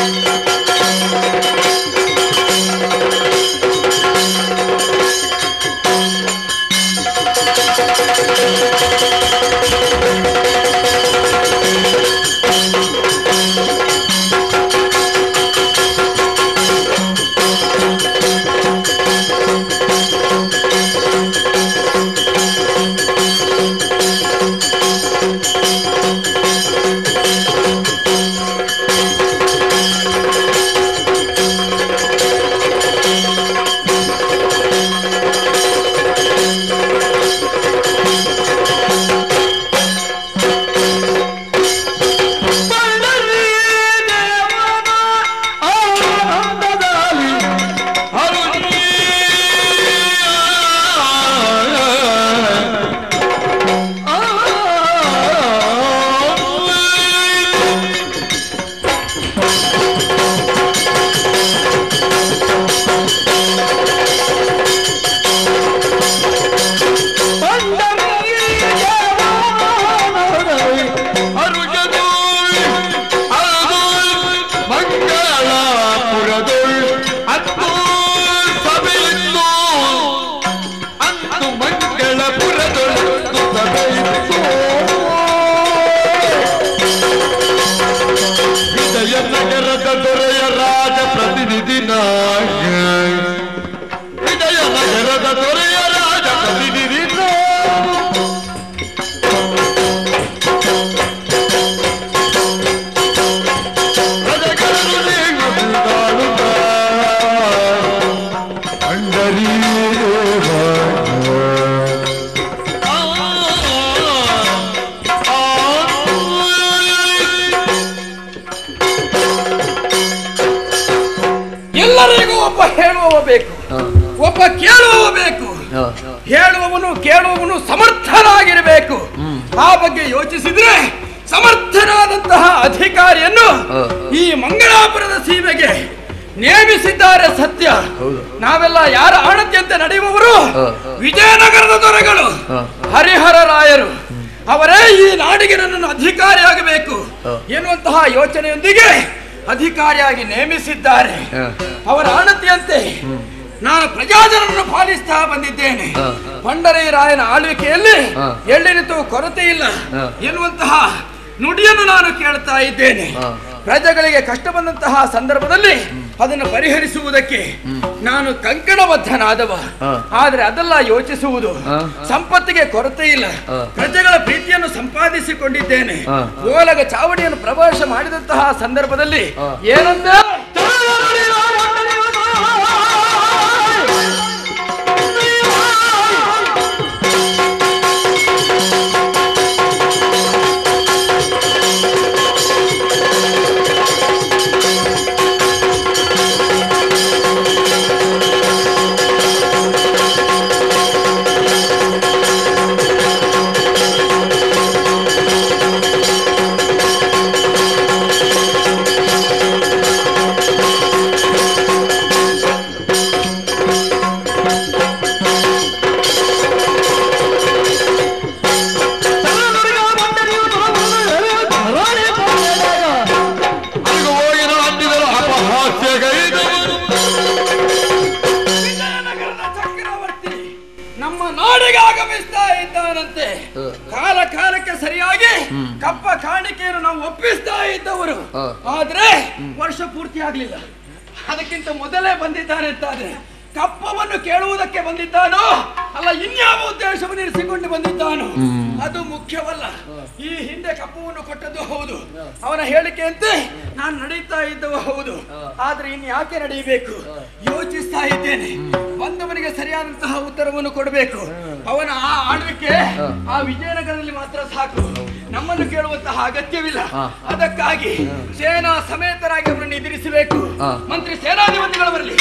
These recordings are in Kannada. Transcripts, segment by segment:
ವಿಜಯನಗರದ ದೊರೆಯ ರಾಜ ಪ್ರತಿನಿಧಿ ನಾಯ ವಿಜಯನಗರದ ದೊರೆಯ ರಾಜ ಪ್ರತಿನಿಧಿ ಎಲ್ಲರಿಗೂ ಒಬ್ಬ ಹೇಳುವವ ಬೇಕು ಒಬ್ಬ ಕೇಳುವವ ಬೇಕು ಹೇಳುವವನು ಕೇಳುವವನು ಸಮರ್ಥನಾಗಿರಬೇಕು ಆ ಬಗ್ಗೆ ಯೋಚಿಸಿದ್ರೆ ಸಮರ್ಥನಾದಂತಹ ಅಧಿಕಾರಿಯನ್ನು ಈ ಮಂಗಳಾಪುರದ ಸೀಮೆಗೆ ನೇಮಿಸಿದ್ದಾರೆ ಸತ್ಯ ನಾವೆಲ್ಲ ಯಾರ ಆಣತಿಯಂತೆ ನಡೆಯುವವರು ವಿಜಯನಗರದ ದೊರೆಗಳು ಹರಿಹರ ರಾಯರು ಅವರೇ ಈ ನಾಡಿಗೆ ನನ್ನನ್ನು ಅಧಿಕಾರಿಯಾಗಬೇಕು ಎನ್ನುವಂತಹ ಯೋಚನೆಯೊಂದಿಗೆ ಅಧಿಕಾರಿಯಾಗಿ ನೇಮಿಸಿದ್ದಾರೆ ಅವರ ಆಣತಿಯಂತೆ ನಾನು ಪ್ರಜಾಜನರನ್ನು ಪಾಲಿಸ್ತಾ ಬಂದಿದ್ದೇನೆ ಪಂಡರಿ ರಾಯನ ಆಳ್ವಿಕೆಯಲ್ಲಿ ಎಳ್ಳಿನಿತು ಕೊರತೆ ಇಲ್ಲ ಎನ್ನುವಂತಹ ನುಡಿಯನ್ನು ನಾನು ಕೇಳ್ತಾ ಇದ್ದೇನೆ ಪ್ರಜೆಗಳಿಗೆ ಕಷ್ಟ ಬಂದಂತಹ ಸಂದರ್ಭದಲ್ಲಿ ಅದನ್ನು ಪರಿಹರಿಸುವುದಕ್ಕೆ ನಾನು ಕಂಕಣಬದ್ಧನಾದವ ಆದ್ರೆ ಅದೆಲ್ಲ ಯೋಚಿಸುವುದು ಸಂಪತ್ತಿಗೆ ಕೊರತೆ ಇಲ್ಲ ಪ್ರಜೆಗಳ ಪ್ರೀತಿಯನ್ನು ಸಂಪಾದಿಸಿಕೊಂಡಿದ್ದೇನೆ ಓಲಗ ಚಾವಡಿಯನ್ನು ಪ್ರವೇಶ ಮಾಡಿದಂತಹ ಸಂದರ್ಭದಲ್ಲಿ ಏನಂತ ಅಲ್ಲಿಗೆ ಹೋಗಿ ಅಂದಿದರು ಅಪಹಾಸ್ಯಗೈದವರು ವಿಜಯನಗರದ ಚಕ್ರವರ್ತಿ ನಮ್ಮ ನಾಡಿಗೆ ಆಗಮಿಸ್ತಾ ಇದ್ದಾನಂತೆ ಕಾಲ ಕಾಲಕ್ಕೆ ಸರಿಯಾಗಿ ಕಪ್ಪ ಕಾಣಿಕೆಯನ್ನು ನಾವು ಒಪ್ಪಿಸ್ತಾ ಇದ್ದವರು ಆದ್ರೆ ವರ್ಷ ಪೂರ್ತಿ ಆಗ್ಲಿಲ್ಲ ಅದಕ್ಕಿಂತ ಮೊದಲೇ ಬಂದಿದ್ದಾನೆ ಅಂತಾದ್ರೆ ಕಪ್ಪವನ್ನು ಕೇಳುವುದಕ್ಕೆ ಬಂದಿದ್ದಾನೋ ಅಲ್ಲ ಇನ್ಯಾವ ಉದ್ದೇಶವನ್ನು ಇರಿಸಿಕೊಂಡು ಬಂದಿದ್ದಾನೋ ಅದು ಮುಖ್ಯವಲ್ಲ ಈ ಹಿಂದೆ ಕಪ್ಪವನ್ನು ಕೊಟ್ಟದ್ದು ಹೌದು ಅವನ ಹೇಳಿಕೆಯಂತೆ ನಾನು ನಡೀತಾ ಇದ್ದವ ಹೌದು ಆದ್ರೆ ಇನ್ ಯಾಕೆ ನಡೆಯಬೇಕು ಯೋಚಿಸ್ತಾ ಇದ್ದೇನೆ ಬಂದವನಿಗೆ ಸರಿಯಾದಂತಹ ಉತ್ತರವನ್ನು ಕೊಡಬೇಕು ಅವನ ಆ ಆಳ್ವಿಕೆ ಆ ವಿಜಯನಗರದಲ್ಲಿ ಮಾತ್ರ ಸಾಕು ನಮ್ಮನ್ನು ಕೇಳುವಂತಹ ಅಗತ್ಯವಿಲ್ಲ ಅದಕ್ಕಾಗಿ ಸೇನಾ ಸಮೇತರಾಗಿ ಅವರನ್ನು ಎದುರಿಸಬೇಕು ಮಂತ್ರಿ ಸೇನಾಧಿಪತಿಗಳು ಬರಲಿ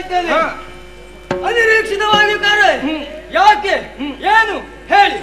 ಇದ್ದೇನೆ ಅನಿರೀಕ್ಷಿತವಾಗಿ ಕರೆ ಯಾಕೆ ಏನು ಹೇಳಿ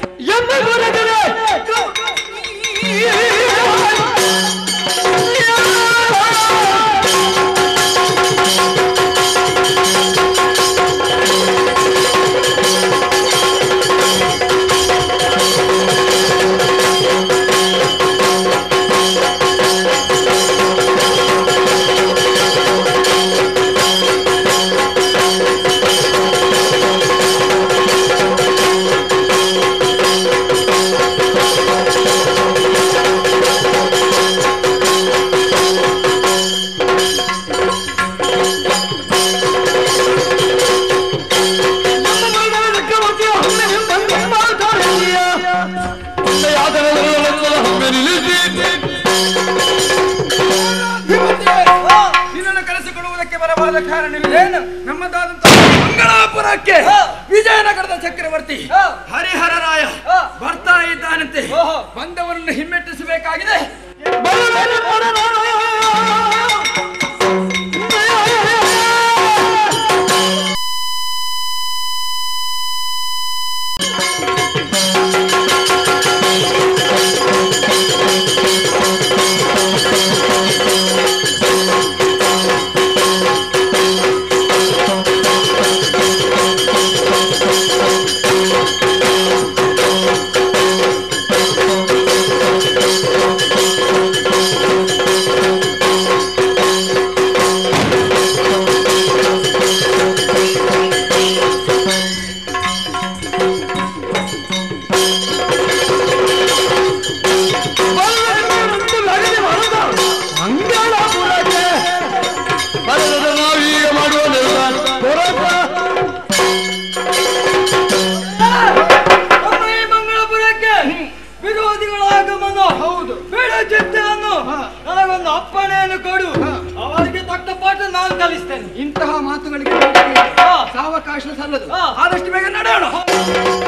ನಿನ್ನನ್ನು ಕರೆಸಿಕೊಳ್ಳುವುದಕ್ಕೆ ಬರಬಾದ ಕಾರಣವೇನು ನಮ್ಮದಾದಂತಹ ಮಂಗಳಾಪುರಕ್ಕೆ ವಿಜಯನಗರದ ಚಕ್ರವರ್ತಿ ಹರಿಹರ ರಾಯ ಬರ್ತಾ ಇದ್ದಾನಂತೆ ಬಂದವರನ್ನು ಹಿಮ್ಮೆಟ್ಟಿಸಬೇಕಾಗಿದೆ ನಾವೀಗ ಮಾಡುವ ನಿರ್ಧಾರ ನಮ್ಮ ಈ ಮಂಗಳಪುರಕ್ಕೆ ವಿರೋಧಿಗಳ ಆಗಮನ ಹೌದು ಬೇಡ ಚಿತ್ತವನ್ನು ನನಗೊಂದು ಅಪ್ಪಣೆಯನ್ನು ಕೊಡು ಅವರಿಗೆ ತಕ್ಕ ಪಾಠ ನಾನು ಕಲಿಸ್ತೇನೆ ಇಂತಹ ಮಾತುಗಳಿಗೆ ಹಾ. ಸಾವಕಾಶ ಸಲ್ಲದು ಹಾ. ಆದಷ್ಟು ಬೇಗ ನಡೆಯೋಣ